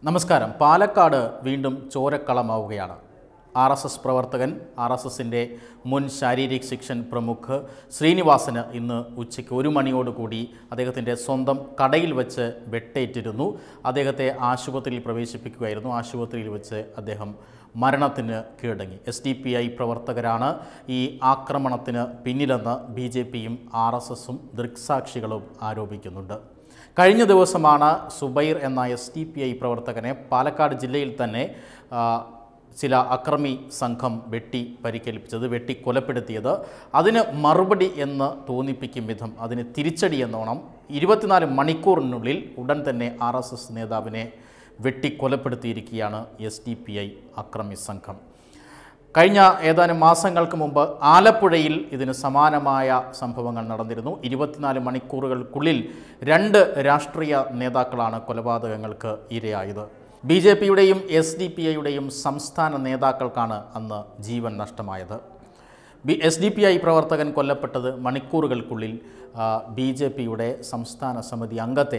നമസ്കാരം പാലക്കാട് വീണ്ടും ചോരക്കളമാവുകയാണ് ആർ എസ് എസ് പ്രവർത്തകൻ ആർ എസ് എസിൻ്റെ മുൻ ശാരീരിക് ശിക്ഷൻ പ്രമുഖ് ശ്രീനിവാസന് ഇന്ന് ഉച്ചയ്ക്ക് ഒരു മണിയോടുകൂടി അദ്ദേഹത്തിൻ്റെ സ്വന്തം കടയിൽ വെച്ച് വെട്ടേറ്റിരുന്നു അദ്ദേഹത്തെ ആശുപത്രിയിൽ പ്രവേശിപ്പിക്കുകയായിരുന്നു ആശുപത്രിയിൽ വെച്ച് അദ്ദേഹം മരണത്തിന് കീഴടങ്ങി എസ് ഡി പി ഐ പ്രവർത്തകരാണ് ഈ ആക്രമണത്തിന് പിന്നിലെന്ന് ബി ജെ പിയും ആർ എസ് എസും ദൃക്സാക്ഷികളും ആരോപിക്കുന്നുണ്ട് കഴിഞ്ഞ ദിവസമാണ് സുബൈർ എന്ന എസ് ഡി പി ഐ പ്രവർത്തകനെ പാലക്കാട് ജില്ലയിൽ തന്നെ ആ, ചില അക്രമി സംഘം വെട്ടി പരിക്കേൽപ്പിച്ചത് വെട്ടി കൊലപ്പെടുത്തിയത് അതിന് മറുപടി എന്ന് തോന്നിപ്പിക്കും വിധം അതിന് തിരിച്ചടി എന്നോണം ഇരുപത്തിനാല് മണിക്കൂറിനുള്ളിൽ ഉടൻ തന്നെ ആർ എസ് എസ് നേതാവിനെ വെട്ടി കൊലപ്പെടുത്തിയിരിക്കുകയാണ് എസ് ഡി പി ഐ അക്രമി സംഘം കഴിഞ്ഞ ഏതാനും മാസങ്ങൾക്ക് മുമ്പ് ആലപ്പുഴയിൽ ഇതിന് സമാനമായ സംഭവങ്ങൾ നടന്നിരുന്നു ഇരുപത്തിനാല് മണിക്കൂറുകൾക്കുള്ളിൽ രണ്ട് രാഷ്ട്രീയ നേതാക്കളാണ് കൊലപാതകങ്ങൾക്ക് ഇരയായത് ബി ജെ പിയുടെയും എസ് ഡി പി ഐയുടെയും സംസ്ഥാന നേതാക്കൾക്കാണ് അന്ന് ജീവൻ നഷ്ടമായത് B S D P I പ്രവർത്തകൻ കൊല്ലപ്പെട്ടത് മണിക്കൂറുകൾക്കുള്ളിൽ ബി ജെ പിയുടെ സംസ്ഥാന സമിതി അംഗത്തെ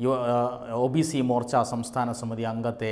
ഒ ബി സി മോർച്ച സംസ്ഥാന സമിതി അംഗത്തെ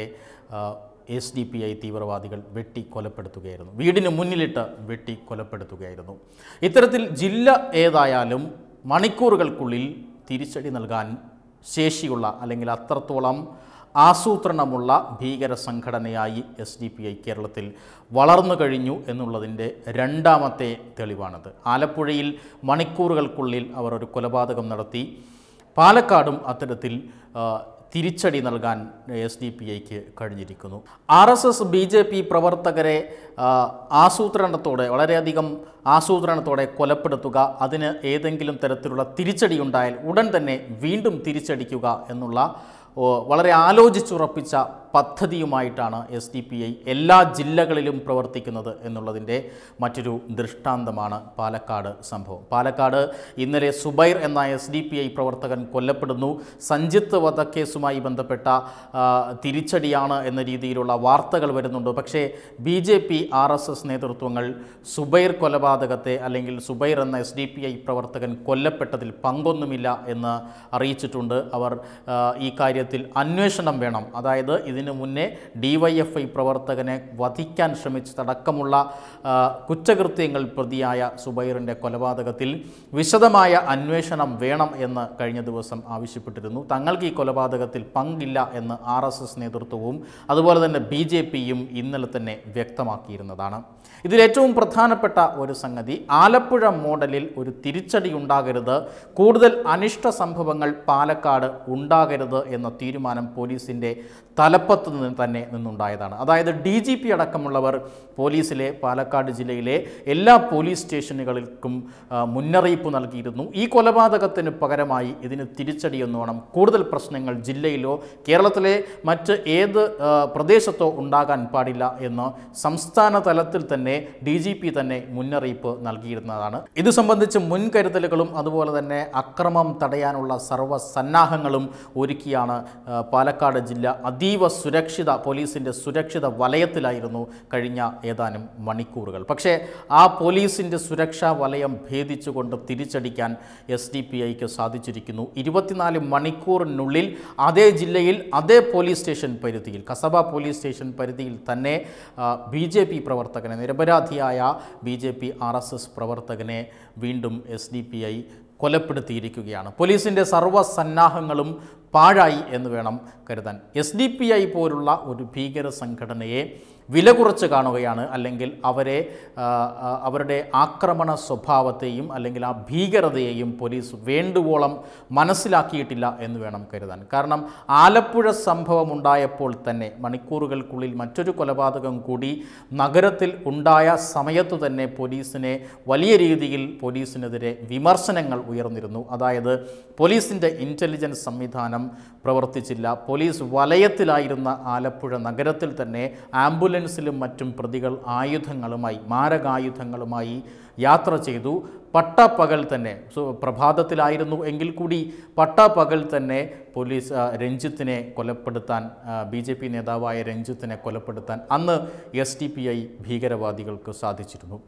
എസ് ഡി പി ഐ തീവ്രവാദികൾ വെട്ടി കൊലപ്പെടുത്തുകയായിരുന്നു വീടിന് മുന്നിലിട്ട് വെട്ടി കൊലപ്പെടുത്തുകയായിരുന്നു ഇത്തരത്തിൽ ജില്ല ഏതായാലും മണിക്കൂറുകൾക്കുള്ളിൽ തിരിച്ചടി നൽകാൻ ശേഷിയുള്ള അല്ലെങ്കിൽ അത്രത്തോളം ആസൂത്രണമുള്ള ഭീകര സംഘടനയായി എസ് ഡി പി ഐ കേരളത്തിൽ വളർന്നു കഴിഞ്ഞു എന്നുള്ളതിൻ്റെ രണ്ടാമത്തെ തെളിവാണത് ആലപ്പുഴയിൽ മണിക്കൂറുകൾക്കുള്ളിൽ അവർ ഒരു കൊലപാതകം നടത്തി പാലക്കാടും അത്തരത്തിൽ ആ, തിരിച്ചടി നൽകാൻ എസ് ഡി പി ഐക്ക് കഴിഞ്ഞിരിക്കുന്നു R S S B J P പ്രവർത്തകരെ ആ, ആസൂത്രണത്തോടെ വളരെയധികം ആസൂത്രണത്തോടെ കൊലപ്പെടുത്തുക അതിന് ഏതെങ്കിലും തരത്തിലുള്ള തിരിച്ചടി ഉണ്ടായാൽ ഉടൻ തന്നെ വീണ്ടും തിരിച്ചടിക്കുക എന്നുള്ള ഓ, വളരെ ആലോചിച്ചുറപ്പിച്ച പദ്ധതിയുമായിട്ടാണ് എസ് ഡി പി ഐ എല്ലാ ജില്ലകളിലും പ്രവർത്തിക്കുന്നത് എന്നുള്ളതിൻ്റെ മറ്റൊരു ദൃഷ്ടാന്തമാണ് പാലക്കാട് സംഭവം പാലക്കാട് ഇന്നലെ സുബൈർ എന്ന എസ് ഡി പി ഐ പ്രവർത്തകൻ കൊല്ലപ്പെടുന്നു സഞ്ജിത്ത് വധക്കേസുമായി ബന്ധപ്പെട്ട ആ, തിരിച്ചടിയാണ് എന്ന രീതിയിലുള്ള വാർത്തകൾ വരുന്നുണ്ട് പക്ഷേ B J P R S S നേതൃത്വങ്ങൾ സുബൈർ കൊലപാതകത്തെ അല്ലെങ്കിൽ സുബൈർ എന്ന എസ് ഡി പി ഐ പ്രവർത്തകൻ കൊല്ലപ്പെട്ടതിൽ പങ്കൊന്നുമില്ല എന്ന് അറിയിച്ചിട്ടുണ്ട് അവർ ആ, ഈ കാര്യത്തിൽ അന്വേഷണം വേണം അതായത് ഇതിനു മുന്നേ ഡിവൈഎഫ്ഐ പ്രവർത്തകനെ വധിക്കാൻ ശ്രമിച്ചതടക്കമുള്ള ആ, കുറ്റകൃത്യങ്ങൾ പ്രതിയായ സുബൈറിൻ്റെ കൊലപാതകത്തിൽ വിശദമായ അന്വേഷണം വേണം എന്ന് കഴിഞ്ഞ ദിവസം ആവശ്യപ്പെട്ടിരുന്നു തങ്ങൾക്ക് ഈ കൊലപാതകത്തിൽ പങ്കില്ല എന്ന് ആർ എസ് എസ് നേതൃത്വവും അതുപോലെ തന്നെ ബി ജെ പിയും ഇന്നലെ തന്നെ വ്യക്തമാക്കിയിരുന്നതാണ് ഇതിൽ ഏറ്റവും പ്രധാനപ്പെട്ട ഒരു സംഗതി ആലപ്പുഴ മോഡലിൽ ഒരു തിരിച്ചടി ഉണ്ടാകരുത് കൂടുതൽ അനിഷ്ട സംഭവങ്ങൾ പാലക്കാട് ഉണ്ടാകരുത് എന്ന തീരുമാനം പോലീസിൻ്റെ തലപ്പത്ത് നിന്ന് തന്നെ നിന്നുണ്ടായതാണ് അതായത് ഡി ജി പി അടക്കമുള്ളവർ പോലീസിലെ പാലക്കാട് ജില്ലയിലെ എല്ലാ പോലീസ് സ്റ്റേഷനുകൾക്കും ആ, മുന്നറിയിപ്പ് നൽകിയിരുന്നു ഈ കൊലപാതകത്തിന് പകരമായി ഇതിന് തിരിച്ചടി എന്നോണം കൂടുതൽ പ്രശ്നങ്ങൾ ജില്ലയിലോ കേരളത്തിലെ മറ്റ് ഏത് ആ, പ്രദേശത്തോ ഉണ്ടാകാൻ പാടില്ല എന്ന് സംസ്ഥാന തലത്തിൽ തന്നെ ഡി ജി പി തന്നെ മുന്നറിയിപ്പ് നൽകിയിരുന്നതാണ് ഇത് സംബന്ധിച്ച് മുൻകരുതലുകളും അതുപോലെ തന്നെ അക്രമം തടയാനുള്ള സർവ്വ സന്നാഹങ്ങളും ഒരുക്കിയാണ് ആ, പാലക്കാട് ജില്ല അതീവ സുരക്ഷിത പോലീസിൻ്റെ സുരക്ഷിത വലയത്തിലായിരുന്നു കഴിഞ്ഞ ഏതാനും മണിക്കൂറുകൾ പക്ഷേ ആ പോലീസിൻ്റെ സുരക്ഷാ വലയം ഭേദിച്ചുകൊണ്ട് തിരിച്ചടിക്കാൻ എസ് ഡി പി ഐക്ക് സാധിച്ചിരിക്കുന്നു ഇരുപത്തിനാല് മണിക്കൂറിനുള്ളിൽ അതേ ജില്ലയിൽ അതേ പോലീസ് സ്റ്റേഷൻ പരിധിയിൽ കസബ പോലീസ് സ്റ്റേഷൻ പരിധിയിൽ തന്നെ ബി ജെ പി പ്രവർത്തകനെ നിരപരാധിയായ B J P R S S പ്രവർത്തകനെ വീണ്ടും എസ് ഡി പി ഐ കൊലപ്പെടുത്തിയിരിക്കുകയാണ് പോലീസിൻ്റെ സർവ്വ സന്നാഹങ്ങളും പാഴായി എന്ന് വേണം കരുതാൻ എസ് ഡി പി ഐ പോലുള്ള ഒരു ഭീകര സംഘടനയെ വില കുറച്ച് കാണുകയാണ് അല്ലെങ്കിൽ അവരെ ആ, ആ, അവരുടെ ആക്രമണ സ്വഭാവത്തെയും അല്ലെങ്കിൽ ആ ഭീകരതയെയും പോലീസ് വേണ്ടുവോളം മനസ്സിലാക്കിയിട്ടില്ല എന്ന് വേണം കരുതാൻ കാരണം ആലപ്പുഴ സംഭവം ഉണ്ടായപ്പോൾ തന്നെ മണിക്കൂറുകൾക്കുള്ളിൽ മറ്റൊരു കൊലപാതകം കൂടി നഗരത്തിൽ ഉണ്ടായ സമയത്തു തന്നെ പോലീസിനെ വലിയ രീതിയിൽ പോലീസിനെതിരെ വിമർശനങ്ങൾ ഉയർന്നിരുന്നു അതായത് പോലീസിൻ്റെ ഇൻ്റലിജൻസ് സംവിധാനം പ്രവർത്തിച്ചില്ല പോലീസ് വലയത്തിലായിരുന്ന ആലപ്പുഴ നഗരത്തിൽ തന്നെ ആംബുലൻസിലും മറ്റും പ്രതികൾ ആയുധങ്ങളുമായി മാരകായുധങ്ങളുമായി യാത്ര ചെയ്തു പട്ടപ്പകൽ തന്നെ സോ പ്രഭാതത്തിലായിരുന്നു എങ്കിൽ കൂടി പട്ടപ്പകൽ തന്നെ പോലീസ് ആ, രഞ്ജിത്തിനെ കൊലപ്പെടുത്താൻ ബി ജെ പി നേതാവായ രഞ്ജിത്തിനെ കൊലപ്പെടുത്താൻ അന്ന് എസ് ഡി പി ഐ ഭീകരവാദികൾക്ക് സാധിച്ചിരുന്നു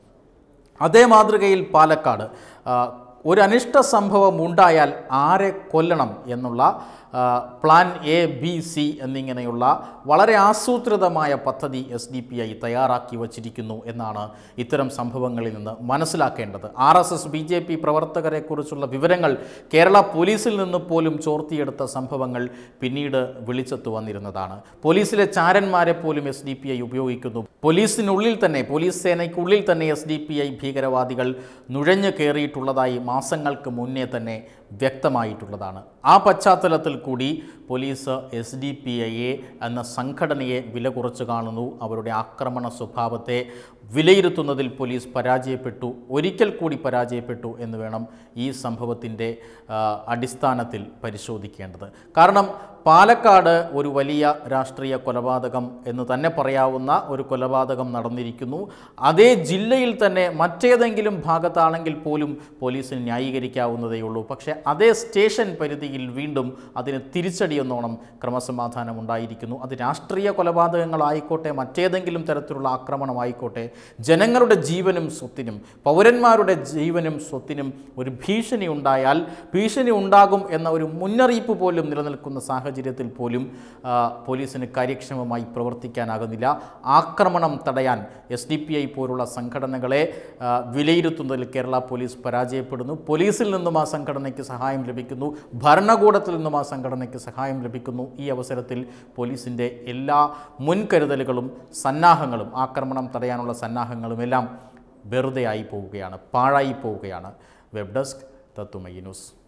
അതേ മാതൃകയിൽ പാലക്കാട് ആ, ഒരു അനിഷ്ട സംഭവം ഉണ്ടായാൽ ആരെ കൊല്ലണം എന്നുള്ള ആ, പ്ലാൻ എ ബി സി എന്നിങ്ങനെയുള്ള വളരെ ആസൂത്രിതമായ പദ്ധതി എസ് ഡി പി ഐ തയ്യാറാക്കി വച്ചിരിക്കുന്നു എന്നാണ് ഇത്തരം സംഭവങ്ങളിൽ നിന്ന് മനസ്സിലാക്കേണ്ടത് R S S B J P പ്രവർത്തകരെക്കുറിച്ചുള്ള വിവരങ്ങൾ കേരള പോലീസിൽ നിന്ന് പോലും ചോർത്തിയെടുത്ത സംഭവങ്ങൾ പിന്നീട് വെളിച്ചത്തു വന്നിരുന്നതാണ് പോലീസിലെ ചാരന്മാരെ പോലും എസ് ഡി പി ഐ ഉപയോഗിക്കുന്നു പോലീസിനുള്ളിൽ തന്നെ പോലീസ് സേനയ്ക്കുള്ളിൽ തന്നെ എസ് ഡി പി ഐ ഭീകരവാദികൾ നുഴഞ്ഞു കയറിയിട്ടുള്ളതായി മാസങ്ങൾക്ക് മുന്നേ തന്നെ വ്യക്തമായിട്ടുള്ളതാണ് ആ പശ്ചാത്തലത്തിൽ കൂടി പോലീസ് എസ് ഡി പി ഐയെ എന്ന സംഘടനയെ വില കുറച്ച് കാണുന്നു അവരുടെ ആക്രമണ സ്വഭാവത്തെ വിലയിരുത്തുന്നതിൽ പോലീസ് പരാജയപ്പെട്ടു ഒരിക്കൽ കൂടി പരാജയപ്പെട്ടു എന്ന് വേണം ഈ സംഭവത്തിൻ്റെ ആ, അടിസ്ഥാനത്തിൽ പരിശോധിക്കേണ്ടത് കാരണം പാലക്കാട് ഒരു വലിയ രാഷ്ട്രീയ കൊലപാതകം എന്ന് തന്നെ പറയാവുന്ന ഒരു കൊലപാതകം നടന്നിരിക്കുന്നു അതേ ജില്ലയിൽ തന്നെ മറ്റേതെങ്കിലും ഭാഗത്താണെങ്കിൽ പോലും പോലീസിന് ന്യായീകരിക്കാവുന്നതേ ഉള്ളൂ പക്ഷേ അതേ സ്റ്റേഷൻ പരിധിയിൽ വീണ്ടും അതിന് തിരിച്ചടിയെന്നോണം ക്രമസമാധാനം ഉണ്ടായിരിക്കുന്നു അത് രാഷ്ട്രീയ കൊലപാതകങ്ങളായിക്കോട്ടെ മറ്റേതെങ്കിലും തരത്തിലുള്ള ആക്രമണമായിക്കോട്ടെ ജനങ്ങളുടെ ജീവനും സ്വത്തിനും പൗരന്മാരുടെ ജീവനും സ്വത്തിനും ഒരു ഭീഷണി ഉണ്ടായാൽ ഭീഷണി ഉണ്ടാകും എന്ന ഒരു മുന്നറിയിപ്പ് പോലും നിലനിൽക്കുന്ന സാഹചര്യത്തിൽ പോലും ആ, പോലീസിന് കാര്യക്ഷമമായി പ്രവർത്തിക്കാനാകുന്നില്ല ആക്രമണം തടയാൻ എസ് ഡി പി ഐ പോലുള്ള സംഘടനകളെ ആ, വിലയിരുത്തുന്നതിൽ കേരള പോലീസ് പരാജയപ്പെടുന്നു പോലീസിൽ നിന്നും ആ സംഘടനയ്ക്ക് സഹായം ലഭിക്കുന്നു ഭരണകൂടത്തിൽ നിന്നും ആ സംഘടനയ്ക്ക് സഹായം ലഭിക്കുന്നു ഈ അവസരത്തിൽ പോലീസിൻ്റെ എല്ലാ മുൻകരുതലുകളും സന്നാഹങ്ങളും ആക്രമണം തടയാനുള്ള സന്നാഹങ്ങളും എല്ലാം വെറുതെ ആയി പോവുകയാണ് പാഴായി പോവുകയാണ് വെബ് ഡെസ്ക് തത്തുമയി ന്യൂസ്